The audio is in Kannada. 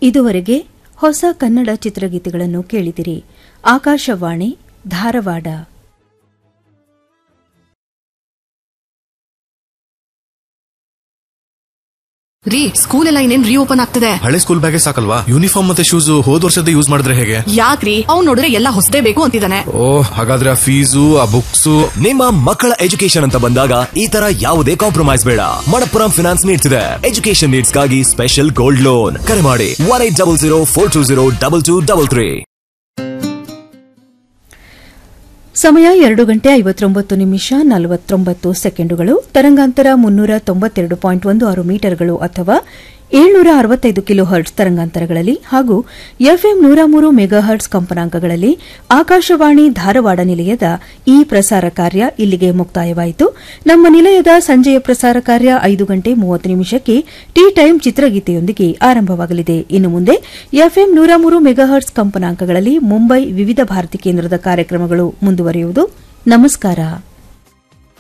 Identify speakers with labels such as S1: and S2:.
S1: ಇದುವರೆಗೆ ಹೊಸ ಕನ್ನಡ ಚಿತ್ರಗೀತೆಗಳನ್ನು ಕೇಳಿದಿರಿ ಆಕಾಶವಾಣಿ ಧಾರವಾಡ
S2: ರೀ ಸ್ಕೂಲ್ ಎಲ್ಲ ಇನ್ನೇನ್ ರೀಓಪನ್ ಆಗ್ತದೆ
S3: ಹಳೆ ಸ್ಕೂಲ್ ಬ್ಯಾಗೆ ಸಾಕಲ್ವಾ ಯೂನಿಫಾರ್ಮ್ ಮತ್ತೆ ಶೂಸ್ ಹೋದ್ ವರ್ಷದ ಯೂಸ್ ಮಾಡಿದ್ರೆ ಹೇಗೆ
S2: ಯಾಕ್ರಿ ಅವ್ನ್ ನೋಡಿದ್ರೆ ಎಲ್ಲ ಹೊಸದೇ ಬೇಕು ಅಂತಿದ್ದಾನೆ
S3: ಓ ಹಾಗಾದ್ರೆ ಆ ಫೀಸು ಆ ಬುಕ್ಸು
S4: ನಿಮ್ಮ ಮಕ್ಕಳ ಎಜುಕೇಶನ್ ಅಂತ ಬಂದಾಗ ಈ ತರ ಯಾವುದೇ ಕಾಂಪ್ರಮೈಸ್ ಬೇಡ ಮಣಪ್ಪುರಂ ಫಿನಾನ್ಸ್ ನೀಡ್ತಿದೆ ಎಜುಕೇಶನ್ ನೀಡ್ಸ್ಗಾಗಿ ಸ್ಪೆಷಲ್ ಗೋಲ್ಡ್ ಲೋನ್ ಕರೆ ಮಾಡಿ one eight double zero four two zero double two double three
S1: ಸಮಯ ಎರಡು ಗಂಟೆ ಐವತ್ತೊಂಬತ್ತು ನಿಮಿಷ ನಲವತ್ತೊಂಬತ್ತು ಸೆಕೆಂಡುಗಳು ತರಂಗಾಂತರ ಮುನ್ನೂರ ತೊಂಬತ್ತೆರಡು ಪಾಯಿಂಟ್ ಒಂದು ಆರು ಮೀಟರ್ಗಳು ಅಥವಾ ಏಳ್ನೂರ ಅರವತ್ತೈದು ಕಿಲೋ ಹರ್ಟ್ಸ್ ತರಂಗಾಂತರಗಳಲ್ಲಿ ಹಾಗೂ ಎಫ್ಎಂ ನೂರ ಮೂರು ಮೆಗಾ ಹರ್ಟ್ಸ್ ಕಂಪನಾಂಕಗಳಲ್ಲಿ ಆಕಾಶವಾಣಿ ಧಾರವಾಡ ನಿಲಯದ ಈ ಪ್ರಸಾರ ಕಾರ್ಯ ಇಲ್ಲಿಗೆ ಮುಕ್ತಾಯವಾಯಿತು ನಮ್ಮ ನಿಲಯದ ಸಂಜೆಯ ಪ್ರಸಾರ ಕಾರ್ಯ ಐದು ಗಂಟೆ ಮೂವತ್ತು ನಿಮಿಷಕ್ಕೆ ಟೀ ಟೈಮ್ ಚಿತ್ರಗೀತೆಯೊಂದಿಗೆ ಆರಂಭವಾಗಲಿದೆ ಇನ್ನು ಮುಂದೆ ಎಫ್ಎಂ ನೂರ ಮೂರು ಮೆಗಾ ಹರ್ಟ್ಸ್ ಕಂಪನಾಂಕಗಳಲ್ಲಿ ಮುಂಬೈ ವಿವಿಧ ಭಾರತಿ ಕೇಂದ್ರದ ಕಾರ್ಯಕ್ರಮಗಳು ಮುಂದುವರಿಯುವುದು ನಮಸ್ಕಾರ